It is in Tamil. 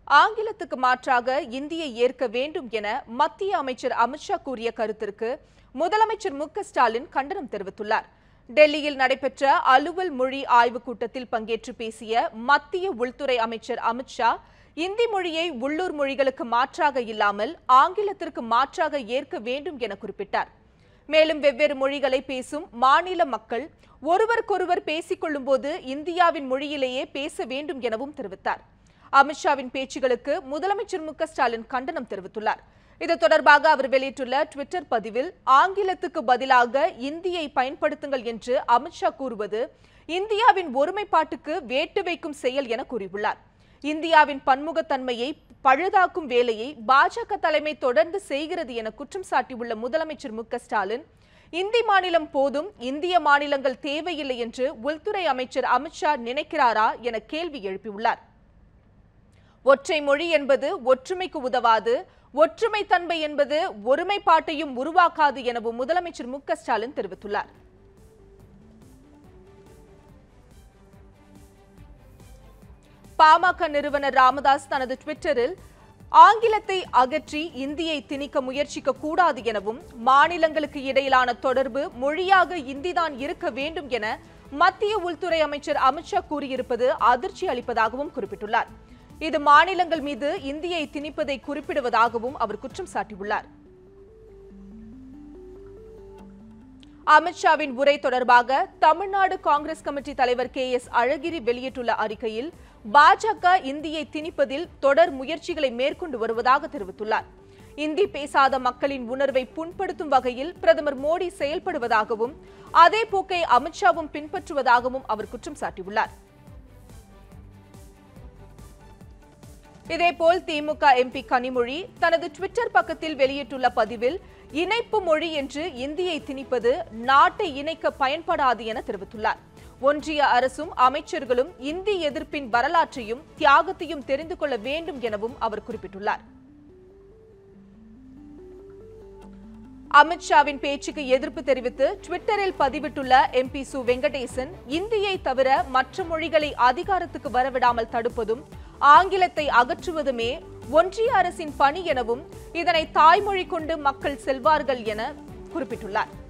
ஆங்கிலத்துக்கு மாற்றாக இந்தியை ஏற்க வேண்டும் என மத்திய அமைச்சர் அமித்ஷா கூறிய கருத்திற்கு முதலமைச்சர் மு க ஸ்டாலின் கண்டனம் தெரிவித்துள்ளார் டெல்லியில் நடைபெற்ற அலுவல் மொழி ஆய்வுக் கூட்டத்தில் பங்கேற்று பேசிய மத்திய உள்துறை அமைச்சர் அமித்ஷா இந்தி மொழியை உள்ளூர் மொழிகளுக்கு மாற்றாக இல்லாமல் ஆங்கிலத்திற்கு மாற்றாக ஏற்க வேண்டும் என குறிப்பிட்டார் மேலும் வெவ்வேறு மொழிகளை பேசும் மாநில மக்கள் ஒருவருக்கொருவர் பேசிக் கொள்ளும்போது இந்தியாவின் மொழியிலேயே பேச வேண்டும் எனவும் தெரிவித்தார் அமித்ஷாவின் பேச்சுகளுக்கு முதலமைச்சர் மு க ஸ்டாலின் கண்டனம் தெரிவித்துள்ளார் இது தொடர்பாக அவர் வெளியிட்டுள்ள ட்விட்டர் பதிவில் ஆங்கிலத்துக்கு பதிலாக இந்தியை பயன்படுத்துங்கள் என்று அமித்ஷா கூறுவது இந்தியாவின் ஒருமைப்பாட்டுக்கு வேட்டு வைக்கும் செயல் என கூறியுள்ளார் இந்தியாவின் பன்முகத்தன்மையை பழுதாக்கும் வேலையை பாஜக தலைமை தொடர்ந்து செய்கிறது என குற்றம் சாட்டியுள்ள முதலமைச்சர் மு க ஸ்டாலின் இந்தி மாநிலம் போதும் இந்திய மாநிலங்கள் தேவையில்லை என்று உள்துறை அமைச்சர் அமித்ஷா நினைக்கிறாரா என கேள்வி எழுப்பியுள்ளார் ஒற்றை மொழி என்பது ஒற்றுமைக்கு உதவாது ஒற்றுமை தன்மை என்பது ஒருமைப்பாட்டையும் உருவாக்காது எனவும் முதலமைச்சர் மு க ஸ்டாலின் தெரிவித்துள்ளார் பாமக நிறுவனர் ராமதாஸ் தனது ட்விட்டரில் ஆங்கிலத்தை அகற்றி இந்தியை திணிக்க முயற்சிக்க கூடாது எனவும் மாநிலங்களுக்கு இடையிலான தொடர்பு மொழியாக இந்திதான் இருக்க வேண்டும் என மத்திய உள்துறை அமைச்சர் அமித்ஷா கூறியிருப்பது அதிர்ச்சி அளிப்பதாகவும் குறிப்பிட்டுள்ளார் இது மாநிலங்கள் மீது இந்தியை திணிப்பதை குறிப்பிடுவதாகவும் அவர் குற்றம் சாட்டியுள்ளார் அமித்ஷாவின் உரை தொடர்பாக தமிழ்நாடு காங்கிரஸ் கமிட்டி தலைவர் கே எஸ் அழகிரி வெளியிட்டுள்ள அறிக்கையில் பாஜக இந்தியை திணிப்பதில் தொடர் முயற்சிகளை மேற்கொண்டு வருவதாக தெரிவித்துள்ளார் இந்தி பேசாத மக்களின் உணர்வை புண்படுத்தும் வகையில் பிரதமர் மோடி செயல்படுவதாகவும் அதே போக்கை அமித்ஷாவும் பின்பற்றுவதாகவும் அவர் குற்றம் சாட்டியுள்ளார் இதேபோல் திமுக எம்பி கனிமொழி தனது ட்விட்டர் பக்கத்தில் வெளியிட்டுள்ள பதிவில் இணைப்பு மொழி என்று இந்தியை திணிப்பது நாட்டை இணைக்க பயன்படாது என தெரிவித்துள்ளார் ஒன்றிய அரசும் அமைச்சர்களும் இந்தி எதிர்ப்பின் வரலாற்றையும் தியாகத்தையும் தெரிந்து கொள்ள வேண்டும் எனவும் அவர் குறிப்பிட்டுள்ளார் அமித்ஷாவின் பேச்சுக்கு எதிர்ப்பு தெரிவித்து ட்விட்டரில் பதிவிட்டுள்ள எம்பி சு வெங்கடேசன் இந்தியை தவிர மற்ற மொழிகளை அதிகாரத்துக்கு வரவிடாமல் தடுப்பதும் ஆங்கிலத்தை அகற்றுவதுமே ஒன்றிய அரசின் பணி எனவும் இதனை தாய்மொழி கொண்டு மக்கள் செல்வார்கள் என குறிப்பிட்டுள்ளார்